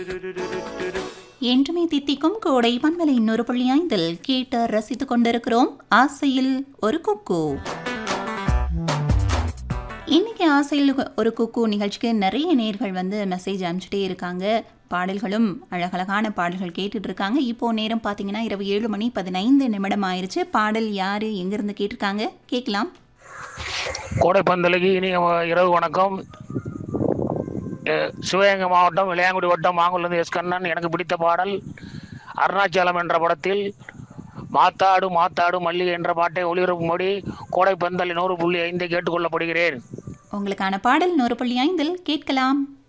என்றுமே தித்திக்கும் கோடை பண்பலை இன்னொரு புள்ளி ஐந்தில் கேட்டு ரசித்துக் கொண்டிருக்கிறோம் ஆசையில் ஒரு குக்கு இன்னைக்கு ஆசையில் ஒரு குக்கு நிகழ்ச்சிக்கு நிறைய நேர்கள் வந்து மெசேஜ் அனுப்பிச்சிட்டே இருக்காங்க பாடல்களும் அழகழகான பாடல்கள் கேட்டுட்டு இருக்காங்க இப்போ நேரம் பார்த்தீங்கன்னா இரவு ஏழு மணி பதினைந்து நிமிடம் ஆயிருச்சு பாடல் யாரு எங்கிருந்து கேட்டிருக்காங்க கேட்கலாம் கோடை பந்தலுக்கு இனிய இரவு வணக்கம் அஹ் சிவகங்கை மாவட்டம் விளையாங்குடி வட்டம் மாங்குளந்து எஸ் கண்ணன் எனக்கு பிடித்த பாடல் அருணாச்சலம் என்ற படத்தில் மாத்தாடு மாத்தாடு மல்லிகை என்ற பாட்டை ஒளிபரப்பும்படி கோடை பந்தல் நூறு புள்ளி ஐந்தை கேட்டுக்கொள்ளப்படுகிறேன் உங்களுக்கான பாடல் நூறு புள்ளி ஐந்தில் கேட்கலாம்